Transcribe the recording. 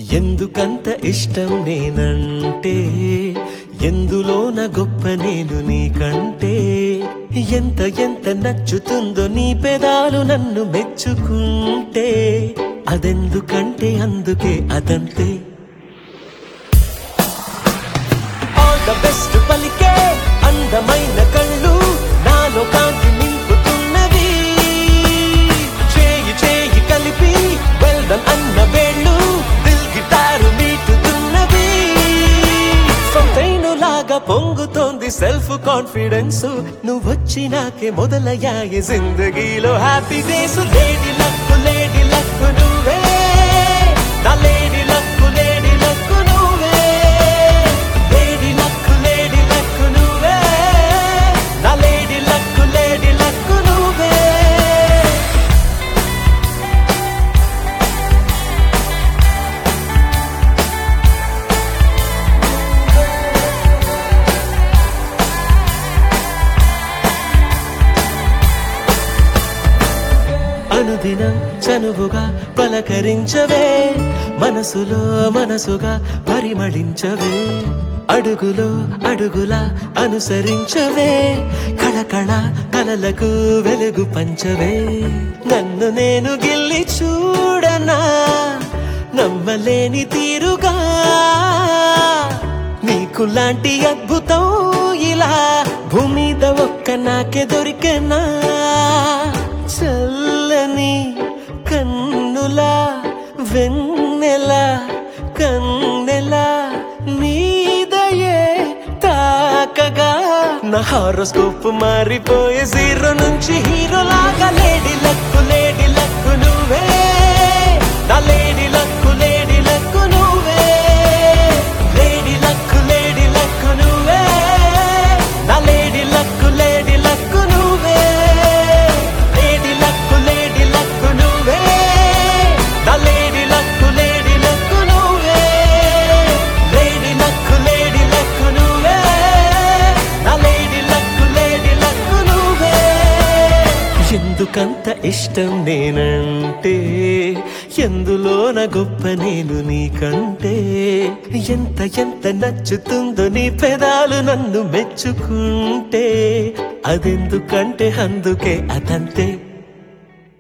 ఎందుకంత ఇష్టం నేనంటే ఎందులోన గొప్ప నేను నీకంటే ఎంత ఎంత నచ్చుతుందో నీ పెదాలు నన్ను మెచ్చుకుంటే అదెందుకంటే అందుకే అదంతే ఆల్ ద బెస్ట్ పలికే అందమైన కళ్ళు నాలో కాంతి నింపుతున్నవి చేయి చేయి కలిపి వెల్డన్ అన్న వేళ్ళు దిల్ గిటారు మీటుతున్నవి సొంతైను లాగా పొంగుతోంది సెల్ఫ్ కాన్ఫిడెన్స్ నువ్వు వచ్చినాకే మొదలయ్యాయి జిందగీలో happy days lady luck lady luck నువ్వే నా లేడీ లక్కు లేడీ లక్కు నువ్వే లేడీ లక్కు లేడీ లక్కు నువ్వే నా లేడీ లక్కు లేడీ లక్కు నువ్వే అనుదినం చనువుగా పలకరించవే మనసులో మనసుగా పరిమళించవే అడుగులో అడుగులా అనుసరించవే కళకళ కలలకు వెలుగు పంచవే నన్ను నేను గిల్లి చూడనా నమ్మలేని తీరుగా నీకు లాంటి అద్భుతం ఇలా భూమిద ఒక్క నాకే దొరికెనా చల్లని కన్నుల వెన్నెల కన్నెల నీదయే తాకగా నా హారోస్కోప్ మారిపోయే జీరో నుంచి హీరో లాగా లేడీ లక్కు లేడీ లక్కు నువ్వే నా లేడీ లక్కు లేడీ లక్కు నువ్వే లేడీ లక్కు లేడీ లక్కు నువ్వే నా లేడీ లక్కు లేడీ లక్కు నువ్వే లేడీ లక్కు లేడీ లక్కు నువ్వే నా లేడీ లక్కు లేడీ లక్కు నువ్వే లేడీ లక్కు లేడీ లక్కు నువ్వే నా లేడీ లక్కు లేడీ లక్కు నువ్వే ఎందుకంత ఇష్టం నేనంటే ఎందులోన గొప్ప నేను నీకంటే ఎంత ఎంత నచ్చుతుందో నీ పెదాలు నన్ను మెచ్చుకుంటే అదెందుకంటే అందుకే అదంతే